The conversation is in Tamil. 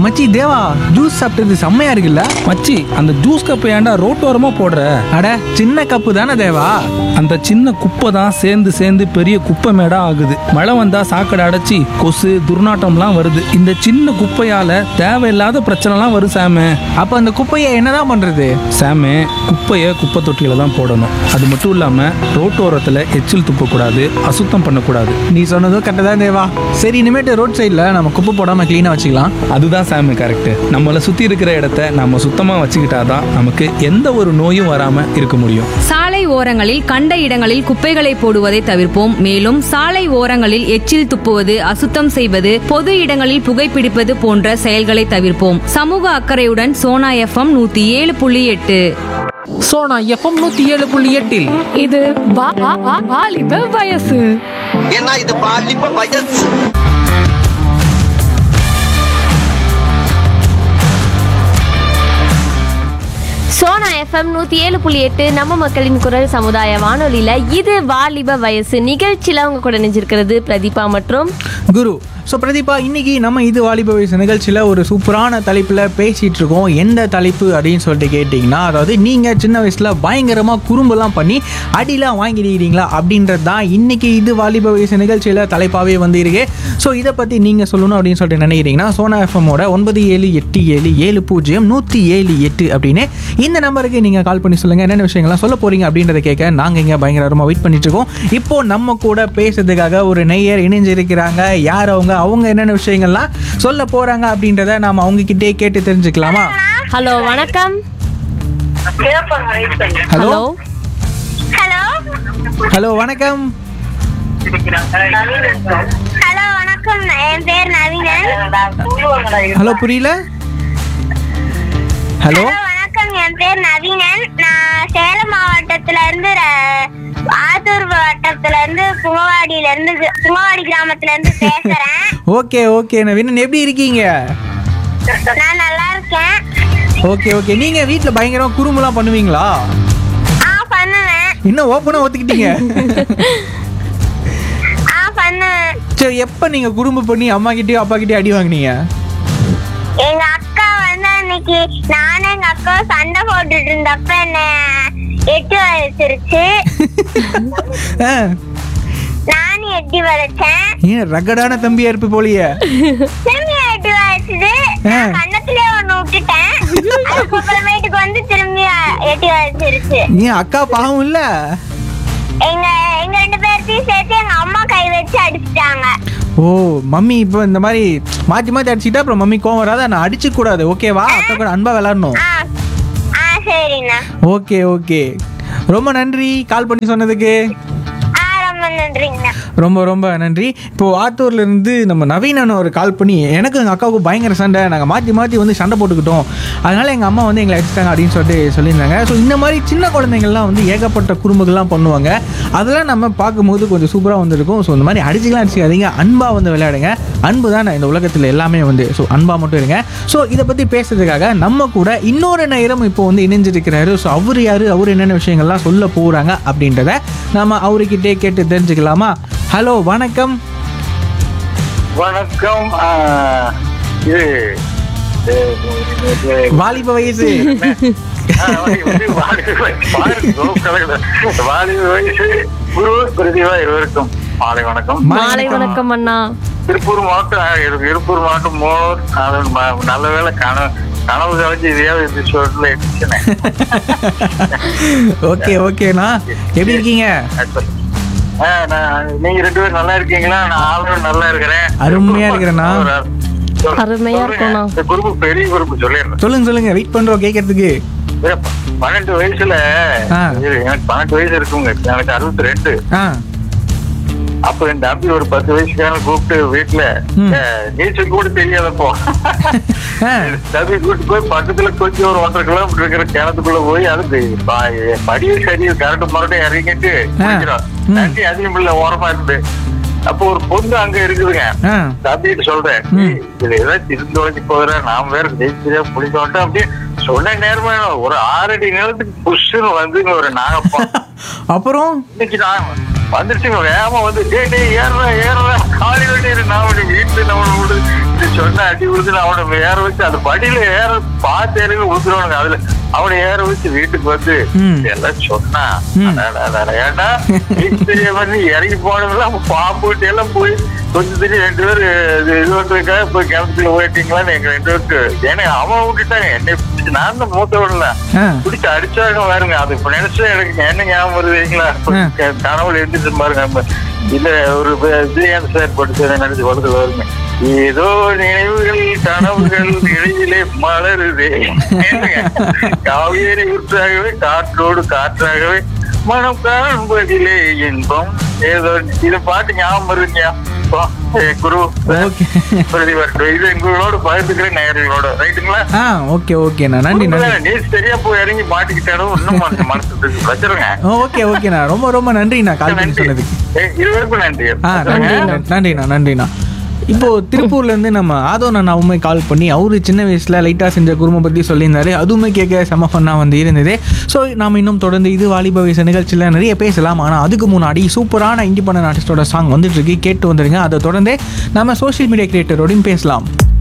மச்சி தேவா ஜூஸ் சாப்பிட்டது செம்மையா இருக்குல்ல மச்சி அந்த ஜூஸ் கப்பை ஏன்டா ரோட்டோரமா போடுற அட சின்ன கப்பு தானே தேவா அந்த சின்ன குப்பை தான் சேர்ந்து சேர்ந்து பெரிய குப்பை மேடா ஆகுது மழை வந்தா சாக்கடை அடைச்சி கொசு துர்நாற்றம்லாம் வருது இந்த சின்ன குப்பையால தேவையில்லாத பிரச்சனைலாம் வரும் சாமு அப்ப அந்த குப்பையை என்னதான் பண்றது சாமு குப்பையை குப்பை தொட்டியில தான் போடணும் அது மட்டும் இல்லாம ரோட்டோரத்துல எச்சில் துப்பக்கூடாது அசுத்தம் பண்ணக்கூடாது நீ சொன்னதும் கரெக்டாக தான் தேவா சரி இனிமேட்டு ரோட் சைடில் நம்ம குப்பை போடாம க்ளீனாக வச்சுக்கலாம் அதுதான் சாமி கரெக்ட் நம்மளை சுத்தி இருக்கிற இடத்த நம்ம சுத்தமா வச்சுக்கிட்டாதான் நமக்கு எந்த ஒரு நோயும் வராம இருக்க முடியும் சாலை ஓரங்களில் கண்ட இடங்களில் குப்பைகளை போடுவதை தவிர்ப்போம் மேலும் சாலை ஓரங்களில் எச்சில் துப்புவது அசுத்தம் செய்வது பொது இடங்களில் புகைப்பிடிப்பது போன்ற செயல்களை தவிர்ப்போம் சமூக அக்கறையுடன் சோனா எஃப்எம் நூத்தி ஏழு புள்ளி எட்டு சோனா எஃப்எம் நூற்றி ஏழு புள்ளி எட்டில் இது வா- வா- வா- வாலிப வயசு ஏன்னா இது பாலிப்ப வயசு சோனா எஃப்எம் நூற்றி ஏழு புள்ளி எட்டு நம்ம மக்களின் குரல் சமுதாய வானொலியில் இது வாலிப வயசு நிகழ்ச்சியில் அவங்க கூட நினைஞ்சிருக்கிறது பிரதீபா மற்றும் குரு ஸோ பிரதீபா இன்னைக்கு நம்ம இது வாலிப வயசு நிகழ்ச்சியில் ஒரு சூப்பரான தலைப்பில் பேசிகிட்டு இருக்கோம் எந்த தலைப்பு அப்படின்னு சொல்லிட்டு கேட்டிங்கன்னா அதாவது நீங்கள் சின்ன வயசில் பயங்கரமாக குறும்பெல்லாம் பண்ணி அடிலாம் வாங்கிடுறீங்களா அப்படின்றது தான் இன்னைக்கு இது வாலிப வயசு நிகழ்ச்சியில் தலைப்பாகவே வந்து இருக்கு ஸோ இதை பற்றி நீங்கள் சொல்லணும் அப்படின்னு சொல்லிட்டு நினைக்கிறீங்கன்னா சோனா எஃப்எம்மோட ஒன்பது ஏழு எட்டு ஏழு ஏழு பூஜ்ஜியம் நூற்றி ஏழு எட்டு அப்படின்னு இந்த நம்பருக்கு நீங்கள் கால் பண்ணி சொல்லுங்கள் என்னென்ன விஷயங்கள்லாம் சொல்ல போகிறீங்க அப்படின்றத கேட்க நாங்கள் இங்கே பயங்கரமாக வெயிட் பண்ணிட்டு இருக்கோம் இப்போ நம்ம கூட பேசுறதுக்காக ஒரு நெய்யர் இணைஞ்சிருக்கிறாங்க யார் அவங்க அவங்க என்னென்ன விஷயங்கள்லாம் சொல்ல போகிறாங்க அப்படின்றத நாம் அவங்க கிட்டே கேட்டு தெரிஞ்சுக்கலாமா ஹலோ வணக்கம் ஹலோ ஹலோ ஹலோ ஹலோ வணக்கம் ஹலோ வணக்கம் என் பேர் நவீனன் ஹலோ புரியல ஹலோ ஹலோ வணக்கம் என் பேர் நவீனன் நான் சேலம் மாவட்டத்துல இருந்து ர- ஆத்தூர் வட்டத்துல இருந்து புங்கவாடியில இருந்து புங்கவாடி கிராமத்துல இருந்து பேசுறேன் ஓகே ஓகே நவீனன் எப்படி இருக்கீங்க நான் நல்லா இருக்கேன் ஓகே ஓகே நீங்கள் வீட்டில் பயங்கரமாக குறும்புலாம் பண்ணுவீங்களா ஆ பண்ணுவேன் இன்னும் ஓப்பனாக ஒத்துக்கிட்டீங்க ஆ பண்ணுவேன் சரி எப்போ நீங்கள் குறும்பு பண்ணி அம்மா கிட்டேயோ அப்பா கிட்டேயோ அடி வாங்குனீங்க எங்க அக்கா வந்து அன்னைக்கு நானும் எங்க அக்கா சண்டை போட்டுட்டு இருந்தப்ப என்ன எட்டு வளர்த்துருச்சு ஆ நானும் எட்டி வளைச்சேன் ஏன் ரகடான தம்பியா இருப்பு போலியே திரும்பி எட்டி வளைச்சது ஆ. நான் கண்ணத்திலே ஒண்ணு விட்டுட்டேன் அதுக்கப்புறமேட்டுக்கு வந்து திரும்பி எட்டி வளைச்சிருச்சு ஏன் அக்கா பாவம் இல்ல எங்க எங்க ரெண்டு பேர்த்தையும் சேர்த்து எங்க அம்மா கை வச்சு அடிச்சிட்டாங்க ஓ மம்மி இப்போ இந்த மாதிரி மாற்றி மாற்றி அடிச்சுட்டா அப்புறம் மம்மி கோவம் வராத நான் அடிச்சு கூடாது ஓகேவா அக்கா கூட அன்பா விளாடணும் ஆ ஆ சரிண்ணா ஓகே ஓகே ரொம்ப நன்றி கால் பண்ணி சொன்னதுக்கு ஆ ரொம்ப நன்றிங்கண்ணா ரொம்ப ரொம்ப நன்றி இப்போ ஆத்தூர்ல இருந்து நம்ம நவீனன் ஒரு கால் பண்ணி எனக்கு எங்கள் அக்காவுக்கு பயங்கர சண்டை நாங்கள் மாற்றி மாற்றி வந்து சண்டை போட்டுக்கிட்டோம் அதனால எங்கள் அம்மா வந்து எங்களை அடிச்சிட்டாங்க அப்படின்னு சொல்லிட்டு சொல்லியிருந்தாங்க ஸோ இந்த மாதிரி சின்ன குழந்தைங்கள்லாம் வந்து ஏகப்பட்ட குறும்புகள்லாம் பண்ணுவாங்க அதெல்லாம் நம்ம பார்க்கும்போது கொஞ்சம் சூப்பராக வந்துருக்கும் ஸோ இந்த மாதிரி அடிச்சுக்கலாம் அடிச்சுக்காதீங்க அன்பாக வந்து விளையாடுங்க அன்பு தான் இந்த உலகத்தில் எல்லாமே வந்து ஸோ அன்பாக மட்டும் இருங்க ஸோ இதை பற்றி பேசுறதுக்காக நம்ம கூட இன்னொரு நேரம் இப்போ வந்து இணைஞ்சிருக்கிறாரு ஸோ அவர் யார் அவர் என்னென்ன விஷயங்கள்லாம் சொல்ல போகிறாங்க அப்படின்றத நம்ம அவர்கிட்டே கேட்டு தெரிஞ்சுக்கலாமா ஹலோ வணக்கம் வணக்கம் ஆ, இது இது, இது, வாலிப வயசு ஆ, இது வாலிப வயசு. பாருங்க, கலக்குது. வாலிப வயசு குரு பிரதிவா இருவருக்கும் மாலை வணக்கம் மாலை வணக்கம் அண்ணா திருப்பூர் மாவட்டம் ஆ, இரு- திருப்பூர் மாவட்டம் மோர் அது ம- நல்ல வேலை கனவு கனவு கலைஞ்சு இதையாவது இந்த சொல்ல இருந்துச்சுனே ஓகே ஓகேண்ணா எப்படி இருக்கீங்க ஆ, நான் நீங்க ரெண்டு பேரும் நல்லா இருக்கீங்களா நான் ஆளும் நல்லா இருக்கிறேன் அருமையா இருக்கிறேண்ணா. சொல்- அருமையா சொல்றேன். இருக்கோண்ணா. இந்த குரூப் பெரிய குரூப் சொல்லிடுறேன் சொல்லுங்க சொல்லுங்க வெயிட் பண்றோம் கேட்கறதுக்கு இல்ல, ப- பன்னெண்டு வயசுல ஆ. இரு, எனக்கு பன்னெண்டு வயசு இருக்குங்க எனக்கு அறுபத்தி ரெண்டு ஆ அப்ப என் தம்பி ஒரு பத்து வயசுக்கான கூப்பிட்டு வீட்டுல ம். அஹ், நீச்சல் கூட தெரியாதப்போ ஆ. தம்பி கூப்பிட்டு போய் பக்கத்துல கொஞ்சம் ஒரு ஒன்றரை கிலோமீட்டர் இருக்கிற கிணத்துக்குள்ள போய் அதுக்கு ப- படியே சரி கரண்ட் மறுபடியும் இறங்கிட்டு குளிக்கிறோம். ம். தண்ணி அதிகம் இல்ல ஓரமா இருந்து அப்போ ஒரு பொண்ணு அங்க இருக்குதுங்க ஆ தம்பிட்டு சொல்றேன் ம். "ஏய், இதுல ஏதாவது திருந்து வச்சு போகிறேன் நாம் வேற ஜெயிச்சியா புளிக்க அப்படியே சொன்ன நேரமா ஒரு ஆறடி நேரத்துக்கு புஷ்ஷுன்னு வந்துங்க ஒரு நாகப்பா அப்புறம் இன்னைக்கு நான் வந்துருச்சுங்க வேகமா வந்து டே டே ஏறுறா ஏறுறா காலி வேண்டிய நான் வீட்டுல நம்ம விடு இந்த சொன்ன அடி விழுந்து அவனை ஏற வச்சு அந்த படியில ஏற பார்த்து இறங்கி விழுந்துருவானுங்க அதுல அவனை ஏற வச்சு வீட்டுக்கு வந்து ம். எல்லாம் சொன்னா ம். அடடா, அடடா, ஏன்டா வீட்டு தெரிய பண்ணி இறங்கி போனவங்களாம் அப்ப பாம்பு கிட்ட எல்லாம் போய் கொஞ்சம் தெரியும் ரெண்டு பேரும் இது இது பண்றதுக்காக போய் கிணத்துல போயிட்டீங்களான்னு எங்க ரெண்டு பேருக்கு ஏன்னா அவன் விட்டுட்டாங்க என்னை பிடிச்சி நான் தான் மூத்தவன்ல ஆ. பிடிச்சி அடிச்சாங்க பாருங்க அது இப்ப நினைச்சா எனக்கு என்ன ஞாபகம் வருதுங்களா கனவுல எழுந்திரிச்சு பாருங்க நம்ம இல்ல ஒரு விஜயகாந்த் சார் பட்டு நினைச்சு வருது வருங்க ஏதோ நினைவுகள் கனவுகள் இடையிலே மலருதே என்னங்க? காவேரி ஊற்றாகவே காற்றோடு காற்றாகவே மனம் காண்பதிலே இன்பம் ஏதோ இது பாட்டு ஞாபகம் வருதுங்க அப்பா, என் குரு ஓகே பிரதிபர் இது எங்களோட பகிர்ந்துக்கிற நேயர்களோட ரைட்டுங்களா ஆ ஓகே ஓகேண்ணா நன்றி நன்றி நீ சரியா போய் இறங்கி மாட்டிக்கிட்டாலும் இன்னும் மனசு மனசு வச்சிருங்க ஓகே ஓகேண்ணா ரொம்ப ரொம்ப நன்றிண்ணா கால் பண்ணி நன்றி சொன்னதுக்கு ஏய், இருவருக்கும் நன்றி ஆ நன்றி நன்றிண்ணா நன்றிண்ணா இப்போ திருப்பூர்ல இருந்து நம்ம ஆதோ அண்ணாவுமே கால் பண்ணி அவரு சின்ன வயசுல லைட்டா செஞ்ச குடும்பம் பத்தி சொல்லியிருந்தாரு அதுவுமே கேட்க செம ஃபன்னா வந்து இருந்தது ஸோ நாம இன்னும் தொடர்ந்து இது வாலிப வயசு நிகழ்ச்சியில் நிறைய பேசலாம் ஆனால் அதுக்கு முன்னாடி சூப்பரான இண்டிபெண்டன்ட் ஆர்டிஸ்டோட சாங் வந்துட்டு இருக்கு கேட்டு வந்துருங்க அதை தொடர்ந்து நம்ம சோஷியல் மீடியா கிரியேட்டரோடையும் பேசலாம்